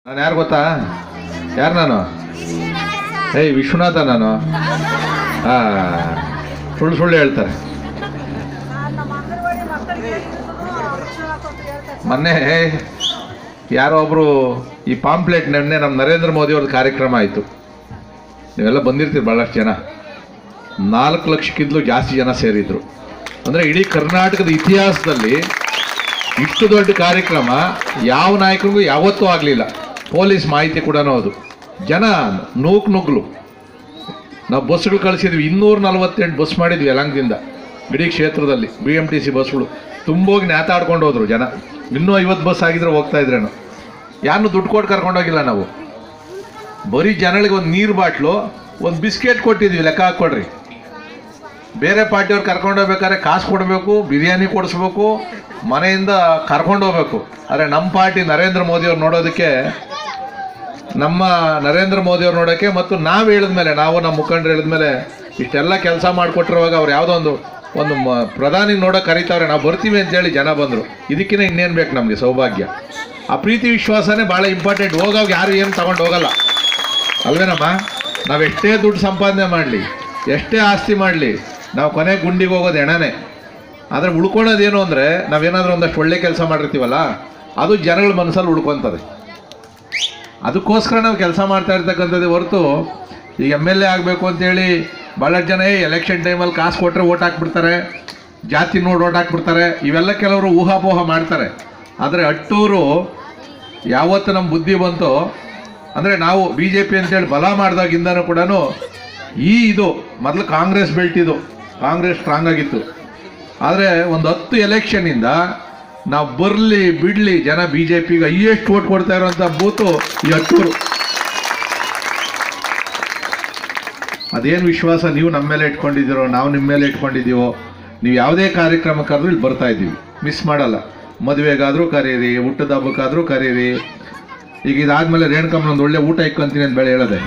ನಾನು ಯಾರು ಗೊತ್ತಾ ಯಾರು ನಾನು ಏಯ್ ವಿಶ್ವನಾಥ ನಾನು ಹಾ ಸುಳ್ಳು ಸುಳ್ಳು ಹೇಳ್ತಾರೆ ನಮ್ಮ ಅಂಗನವಾಡಿ ಮಕ್ಕಳಿಗೆ ವಿಶ್ವನಾಥ್ ಅಂತ ಹೇಳ್ತಾರೆ ಮೊನ್ನೆ ಯಾರೋ ಒಬ್ರು ಈ ಪಾಂಪ್ಲೆಟ್ ನೆನ್ನೆ ನಮ್ಮ ನರೇಂದ್ರ ಮೋದಿ ಅವ್ರದ್ದು ಕಾರ್ಯಕ್ರಮ ಆಯಿತು ನೀವೆಲ್ಲ ಬಂದಿರ್ತೀರಿ ಭಾಳಷ್ಟು ಜನ ನಾಲ್ಕು ಲಕ್ಷಕ್ಕಿಂತಲೂ ಜಾಸ್ತಿ ಜನ ಸೇರಿದ್ರು ಅಂದರೆ ಇಡೀ ಕರ್ನಾಟಕದ ಇತಿಹಾಸದಲ್ಲಿ ಇಷ್ಟು ದೊಡ್ಡ ಕಾರ್ಯಕ್ರಮ ಯಾವ ನಾಯಕರಿಗೂ ಯಾವತ್ತೂ ಆಗಲಿಲ್ಲ ಪೊಲೀಸ್ ಮಾಹಿತಿ ಕೂಡ ಹೌದು ಜನ ನೂಕ್ ನುಗ್ಲು ನಾವು ಬಸ್ಗಳು ಕಳಿಸಿದ್ವಿ ಇನ್ನೂರ ನಲವತ್ತೆಂಟು ಬಸ್ ಮಾಡಿದ್ವಿ ಯಲಂಗದಿಂದ ಇಡೀ ಕ್ಷೇತ್ರದಲ್ಲಿ ಬಿ ಎಮ್ ಟಿ ಸಿ ಬಸ್ಗಳು ತುಂಬೋಗಿ ನೇತಾಡ್ಕೊಂಡು ಹೋದ್ರು ಜನ ಇನ್ನೂ ಐವತ್ತು ಬಸ್ ಆಗಿದ್ರೆ ಹೋಗ್ತಾ ಇದ್ರೇನು ಯಾರನ್ನು ದುಡ್ಡು ಕೊಟ್ಟು ಕರ್ಕೊಂಡೋಗಿಲ್ಲ ನಾವು ಬರೀ ಜನಗಳಿಗೆ ಒಂದು ನೀರು ಬಾಟ್ಲು ಒಂದು ಬಿಸ್ಕೆಟ್ ಕೊಟ್ಟಿದ್ವಿ ಲೆಕ್ಕ ಹಾಕ್ಕೊಡ್ರಿ ಬೇರೆ ಪಾರ್ಟಿಯವ್ರು ಕರ್ಕೊಂಡು ಹೋಗ್ಬೇಕಾದ್ರೆ ಕಾಸು ಕೊಡಬೇಕು ಬಿರಿಯಾನಿ ಕೊಡಿಸ್ಬೇಕು ಮನೆಯಿಂದ ಕರ್ಕೊಂಡು ಹೋಗ್ಬೇಕು ಆದರೆ ನಮ್ಮ ಪಾರ್ಟಿ ನರೇಂದ್ರ ಮೋದಿಯವ್ರು ನೋಡೋದಕ್ಕೆ ನಮ್ಮ ನರೇಂದ್ರ ಮೋದಿಯವ್ರು ನೋಡೋಕ್ಕೆ ಮತ್ತು ನಾವು ಹೇಳಿದ್ಮೇಲೆ ನಾವು ನಮ್ಮ ಮುಖಂಡರು ಹೇಳಿದ್ಮೇಲೆ ಇಷ್ಟೆಲ್ಲ ಕೆಲಸ ಮಾಡಿಕೊಟ್ಟಿರುವಾಗ ಅವ್ರು ಯಾವುದೋ ಒಂದು ಒಂದು ಮ ಪ್ರಧಾನಿ ನೋಡೋಕೆ ಕರೀತಾವ್ರೆ ನಾವು ಬರ್ತೀವಿ ಅಂತೇಳಿ ಜನ ಬಂದರು ಇದಕ್ಕಿಂತ ಇನ್ನೇನು ಬೇಕು ನಮಗೆ ಸೌಭಾಗ್ಯ ಆ ಪ್ರೀತಿ ವಿಶ್ವಾಸನೇ ಭಾಳ ಇಂಪಾರ್ಟೆಂಟ್ ಹೋಗೋವಾಗ ಯಾರು ಏನು ತಗೊಂಡು ಹೋಗಲ್ಲ ಅಲ್ವೇನಮ್ಮ ನಾವು ಎಷ್ಟೇ ದುಡ್ಡು ಸಂಪಾದನೆ ಮಾಡಲಿ ಎಷ್ಟೇ ಆಸ್ತಿ ಮಾಡಲಿ ನಾವು ಕೊನೆ ಗುಂಡಿಗೆ ಹೋಗೋದು ಎಣನೇ ಆದರೆ ಉಳ್ಕೊಳೋದೇನು ಅಂದರೆ ನಾವೇನಾದರೂ ಒಂದಷ್ಟು ಒಳ್ಳೆ ಕೆಲಸ ಮಾಡಿರ್ತೀವಲ್ಲ ಅದು ಜನಗಳ ಮನಸ್ಸಲ್ಲಿ ಉಳ್ಕೊತದೆ ಅದಕ್ಕೋಸ್ಕರ ನಾವು ಕೆಲಸ ಮಾಡ್ತಾ ಇರ್ತಕ್ಕಂಥದ್ದೇ ಹೊರತು ಈಗ ಎಮ್ ಎಲ್ ಎ ಆಗಬೇಕು ಅಂತೇಳಿ ಭಾಳಷ್ಟು ಜನ ಎಲೆಕ್ಷನ್ ಟೈಮಲ್ಲಿ ಕಾಸು ಕೊಟ್ಟರೆ ಓಟ್ ಹಾಕ್ಬಿಡ್ತಾರೆ ಜಾತಿ ನೋಡಿ ಓಟ್ ಹಾಕ್ಬಿಡ್ತಾರೆ ಇವೆಲ್ಲ ಕೆಲವರು ಊಹಾಪೋಹ ಮಾಡ್ತಾರೆ ಆದರೆ ಅಟ್ಟೂರು ಯಾವತ್ತು ನಮ್ಮ ಬುದ್ಧಿ ಬಂತು ಅಂದರೆ ನಾವು ಬಿ ಜೆ ಪಿ ಅಂತೇಳಿ ಬಲ ಮಾಡಿದಾಗಿಂದನೂ ಕೂಡ ಈ ಇದು ಮೊದಲು ಕಾಂಗ್ರೆಸ್ ಬೆಲ್ಟ್ ಇದು ಕಾಂಗ್ರೆಸ್ ಸ್ಟ್ರಾಂಗ್ ಆಗಿತ್ತು ಆದರೆ ಒಂದು ಹತ್ತು ಎಲೆಕ್ಷನಿಂದ ನಾವು ಬರಲಿ ಬಿಡಲಿ ಜನ ಬಿ ಜೆ ಪಿಗೆ ಹೈಯೆಸ್ಟ್ ಓಟ್ ಕೊಡ್ತಾ ಇರೋಂಥ ಬೂತು ಈ ಹತ್ತೂರು ಅದೇನು ವಿಶ್ವಾಸ ನೀವು ನಮ್ಮ ಮೇಲೆ ಇಟ್ಕೊಂಡಿದ್ದೀರೋ ನಾವು ನಿಮ್ಮ ಮೇಲೆ ಇಟ್ಕೊಂಡಿದ್ದೀವೋ ನೀವು ಯಾವುದೇ ಕಾರ್ಯಕ್ರಮಕ್ಕಾದ್ರೂ ಇಲ್ಲಿ ಬರ್ತಾ ಇದ್ದೀವಿ ಮಿಸ್ ಮಾಡಲ್ಲ ಮದುವೆಗಾದರೂ ಕರೀರಿ ಹುಟ್ಟದ ಹಬ್ಬಕ್ಕಾದರೂ ಕರೀರಿ ಈಗ ಇದಾದ್ಮೇಲೆ ರೇಣುಕಮ್ಮನ ಒಂದು ಒಳ್ಳೆ ಊಟ ಇಕ್ಕೊಂತೀನಿ ಅಂತ ಬೆಳೆ ಹೇಳದೆ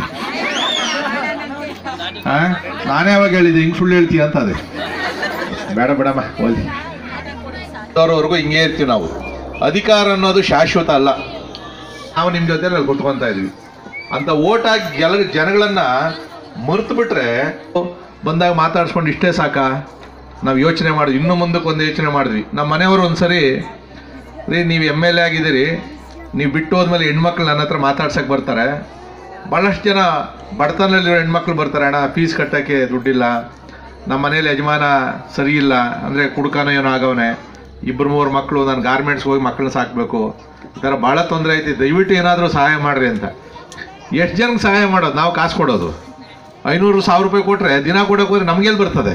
ಆ ನಾನೇ ಯಾವಾಗ ಹೇಳಿದ್ದೆ ಹಿಂಗೆ ಸುಳ್ಳು ಹೇಳ್ತೀಯ ಅಂತ ಅದೇ ಬೇಡ ಬೇಡಮ್ಮ ಹೋಗಿ ಅವ್ರವರೆಗೂ ಹಿಂಗೆ ಇರ್ತೀವಿ ನಾವು ಅಧಿಕಾರ ಅನ್ನೋದು ಶಾಶ್ವತ ಅಲ್ಲ ನಾವು ನಿಮ್ಮ ಜೊತೆ ಅಲ್ಲಿ ಕುತ್ಕೊಂತ ಇದ್ವಿ ಅಂತ ಓಟ್ ಹಾಕಿ ಜಲ ಜನಗಳನ್ನ ಮರ್ತು ಬಿಟ್ರೆ ಬಂದಾಗ ಮಾತಾಡ್ಸ್ಕೊಂಡು ಇಷ್ಟೇ ಸಾಕ ನಾವು ಯೋಚನೆ ಮಾಡಿದ್ವಿ ಇನ್ನು ಮುಂದಕ್ಕೆ ಒಂದು ಯೋಚನೆ ಮಾಡಿದ್ವಿ ನಮ್ಮ ಮನೆಯವರು ಒಂದ್ಸರಿ ರೀ ನೀವು ಎಮ್ ಎಲ್ ಎ ಆಗಿದ್ದೀರಿ ನೀವು ಬಿಟ್ಟು ಹೋದ್ಮೇಲೆ ಹೆಣ್ಮಕ್ಳು ನನ್ನ ಹತ್ರ ಮಾತಾಡ್ಸಕ್ಕೆ ಬರ್ತಾರೆ ಭಾಳಷ್ಟು ಜನ ಬಡತನದಲ್ಲಿರೋ ಹೆಣ್ಮಕ್ಳು ಬರ್ತಾರೆ ಅಣ್ಣ ಫೀಸ್ ಕಟ್ಟೋಕ್ಕೆ ದುಡ್ಡಿಲ್ಲ ನಮ್ಮ ಮನೇಲಿ ಯಜಮಾನ ಸರಿ ಇಲ್ಲ ಅಂದರೆ ಕುಡ್ಕಾನೋ ಏನೋ ಆಗವನೆ ಇಬ್ಬರು ಮೂರು ಮಕ್ಕಳು ನಾನು ಗಾರ್ಮೆಂಟ್ಸ್ಗೆ ಹೋಗಿ ಮಕ್ಕಳನ್ನ ಸಾಕಬೇಕು ಈ ಥರ ಭಾಳ ತೊಂದರೆ ಐತಿ ದಯವಿಟ್ಟು ಏನಾದರೂ ಸಹಾಯ ಮಾಡಿರಿ ಅಂತ ಎಷ್ಟು ಜನಕ್ಕೆ ಸಹಾಯ ಮಾಡೋದು ನಾವು ಕಾಸು ಕೊಡೋದು ಐನೂರು ಸಾವಿರ ರೂಪಾಯಿ ಕೊಟ್ಟರೆ ದಿನ ಕೊಡೋಕೆ ಹೋದ್ರೆ ನಮಗೆಲ್ಲಿ ಬರ್ತದೆ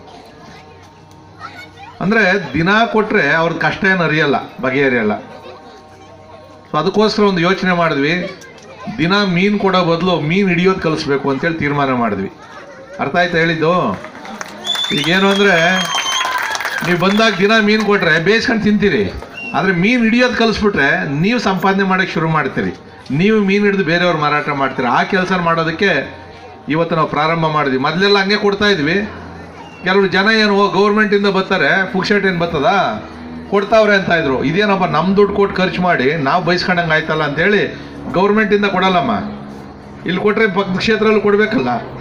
ಅಂದರೆ ದಿನ ಕೊಟ್ಟರೆ ಅವ್ರದ್ದು ಕಷ್ಟ ಏನು ಅರಿಯಲ್ಲ ಬಗೆಹರಿಯಲ್ಲ ಸೊ ಅದಕ್ಕೋಸ್ಕರ ಒಂದು ಯೋಚನೆ ಮಾಡಿದ್ವಿ ದಿನ ಮೀನು ಕೊಡೋ ಬದಲು ಮೀನು ಹಿಡಿಯೋದು ಕಲಿಸ್ಬೇಕು ಅಂತೇಳಿ ತೀರ್ಮಾನ ಮಾಡಿದ್ವಿ ಅರ್ಥ ಆಯ್ತಾ ಹೇಳಿದ್ದು ಈಗೇನು ಅಂದರೆ ನೀವು ಬಂದಾಗ ದಿನ ಮೀನು ಕೊಟ್ಟರೆ ಬೇಯಿಸ್ಕೊಂಡು ತಿಂತೀರಿ ಆದರೆ ಮೀನು ಹಿಡಿಯೋದು ಕಲಿಸ್ಬಿಟ್ರೆ ನೀವು ಸಂಪಾದನೆ ಮಾಡೋಕ್ಕೆ ಶುರು ಮಾಡ್ತೀರಿ ನೀವು ಮೀನು ಹಿಡಿದು ಬೇರೆಯವ್ರು ಮಾರಾಟ ಮಾಡ್ತೀರಿ ಆ ಕೆಲಸ ಮಾಡೋದಕ್ಕೆ ಇವತ್ತು ನಾವು ಪ್ರಾರಂಭ ಮಾಡಿದ್ವಿ ಮೊದಲೆಲ್ಲ ಹಂಗೆ ಕೊಡ್ತಾ ಇದ್ವಿ ಕೆಲವರು ಜನ ಏನು ಗೌರ್ಮೆಂಟಿಂದ ಬರ್ತಾರೆ ಪುಕ್ಷಟ್ ಏನು ಬರ್ತದ ಕೊಡ್ತಾವ್ರೆ ಅಂತ ಇದ್ರು ಇದೇನಪ್ಪ ನಮ್ಮ ದುಡ್ಡು ಕೊಟ್ಟು ಖರ್ಚು ಮಾಡಿ ನಾವು ಬೈಸ್ಕೊಂಡಂಗೆ ಆಯ್ತಲ್ಲ ಅಂತೇಳಿ ಗೌರ್ಮೆಂಟಿಂದ ಕೊಡಲ್ಲಮ್ಮ ಇಲ್ಲಿ ಕೊಟ್ಟರೆ ಪಕ್ಕದ ಕ್ಷೇತ್ರದಲ್ಲಿ ಕೊಡಬೇಕಲ್ಲ